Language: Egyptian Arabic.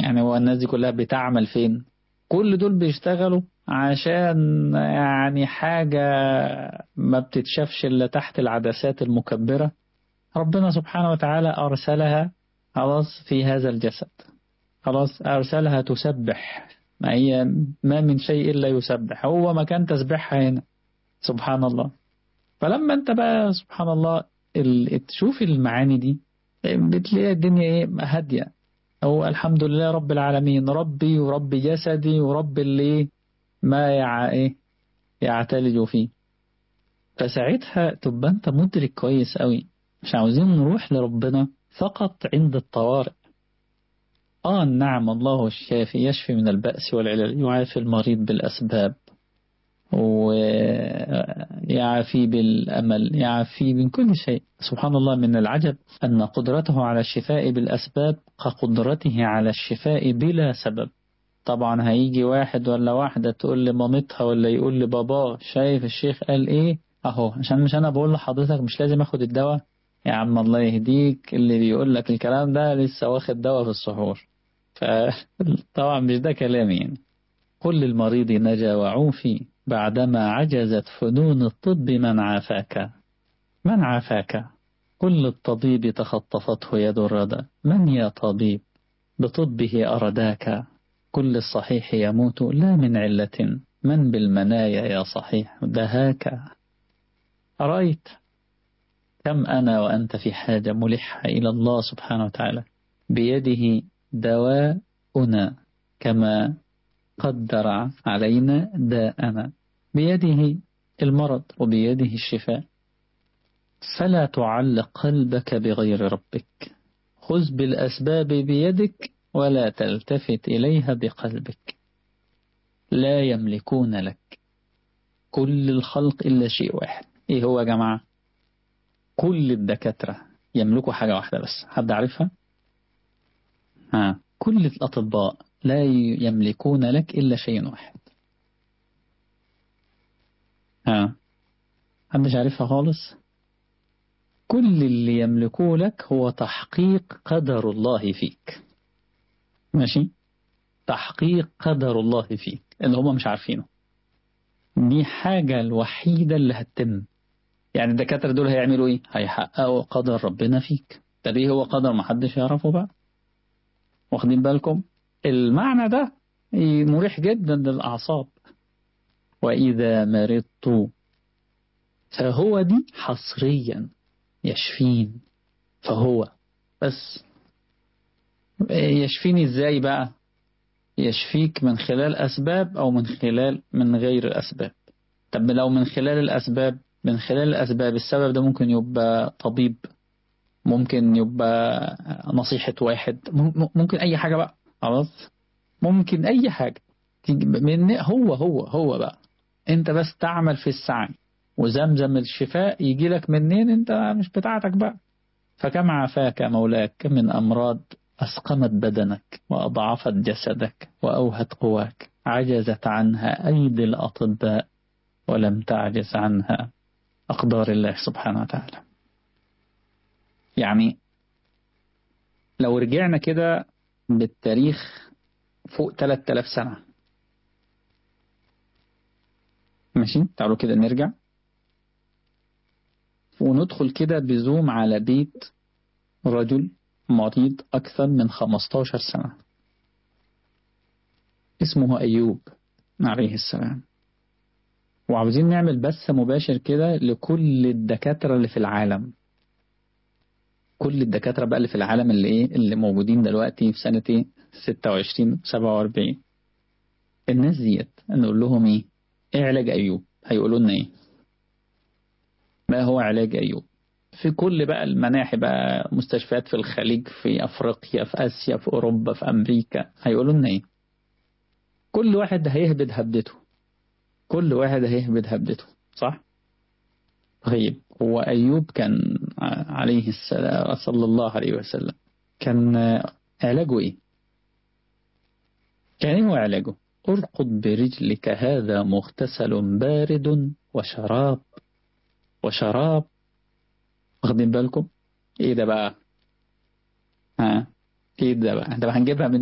يعني هو الناس دي كلها بتعمل فين كل دول بيشتغلوا عشان يعني حاجة ما بتتشافش إلا تحت العدسات المكبرة ربنا سبحانه وتعالى أرسلها خلاص في هذا الجسد خلاص أرسلها تسبح ما هي ما من شيء إلا يسبح هو مكان تسبحها هنا سبحان الله فلما أنت بقى سبحان الله تشوف المعاني دي بتلاقي الدنيا إيه هادية هو الحمد لله رب العالمين ربي ورب جسدي ورب اللي ما يع... إيه يعتلج فيه فساعتها تبقى أنت مدرك كويس قوي مش عاوزين نروح لربنا فقط عند الطوارئ آه نعم الله الشافي يشفي من البأس والعلل يعافي المريض بالأسباب ويعافي بالأمل يعافي من كل شيء سبحان الله من العجب أن قدرته على الشفاء بالأسباب كقدرته على الشفاء بلا سبب طبعا هيجي واحد ولا واحدة تقول لمامتها ولا يقول لباباه شايف الشيخ قال ايه اهو عشان مش انا بقول لحضرتك مش لازم اخد الدواء يا عم الله يهديك اللي بيقول لك الكلام ده لسه واخد دواء في السحور فطبعا مش ده كلامي يعني قل للمريض نجا وعوفي بعدما عجزت فنون الطب من عافاك من عافاك كل الطبيب تخطفته يد الردى من يا طبيب بطبه أرداك كل الصحيح يموت لا من علة من بالمنايا يا صحيح دهاك أرأيت كم أنا وأنت في حاجة ملحة إلى الله سبحانه وتعالى بيده دواؤنا كما قدر علينا داءنا بيده المرض وبيده الشفاء فلا تعلق قلبك بغير ربك خذ بالأسباب بيدك ولا تلتفت إليها بقلبك لا يملكون لك كل الخلق إلا شيء واحد إيه هو يا جماعة كل الدكاترة يملكوا حاجة واحدة بس حد عارفها ها كل الأطباء لا يملكون لك إلا شيء واحد ها محدش عارفها خالص كل اللي يملكوه لك هو تحقيق قدر الله فيك ماشي تحقيق قدر الله فيك اللي هم مش عارفينه دي حاجة الوحيدة اللي هتتم يعني الدكاترة دول هيعملوا ايه هيحققوا قدر ربنا فيك طب ايه هو قدر محدش يعرفه بقى واخدين بالكم المعنى ده مريح جدا للأعصاب وإذا مرضت فهو دي حصريا يشفين فهو بس يشفيني ازاي بقى يشفيك من خلال أسباب أو من خلال من غير الأسباب طب لو من خلال الأسباب من خلال الأسباب السبب ده ممكن يبقى طبيب ممكن يبقى نصيحة واحد ممكن أي حاجة بقى خلاص ممكن أي حاجة من هو هو هو بقى أنت بس تعمل في السعي وزمزم الشفاء يجي لك منين أنت مش بتاعتك بقى فكم عافاك مولاك من أمراض أسقمت بدنك وأضعفت جسدك وأوهت قواك عجزت عنها أيدي الأطباء ولم تعجز عنها أقدار الله سبحانه وتعالى يعني لو رجعنا كده بالتاريخ فوق 3000 سنة ماشي تعالوا كده نرجع وندخل كده بزوم على بيت رجل مريض أكثر من 15 سنة اسمه أيوب عليه السلام وعاوزين نعمل بث مباشر كده لكل الدكاترة اللي في العالم كل الدكاترة بقى اللي في العالم اللي ايه اللي موجودين دلوقتي في سنة ايه 26 47 الناس ديت نقول لهم ايه ايه علاج ايوب هيقولوا لنا ايه ما هو علاج ايوب في كل بقى المناحي بقى مستشفيات في الخليج في افريقيا في اسيا في اوروبا في امريكا هيقولوا لنا ايه كل واحد هيهبد هبدته كل واحد هيهبد هبدته صح طيب هو أيوب كان عليه السلام صلى الله عليه وسلم كان علاجه إيه كان إيه هو علاجه ارقد برجلك هذا مغتسل بارد وشراب وشراب واخدين بالكم ايه ده بقى ها ايه ده بقى ده هنجيبها من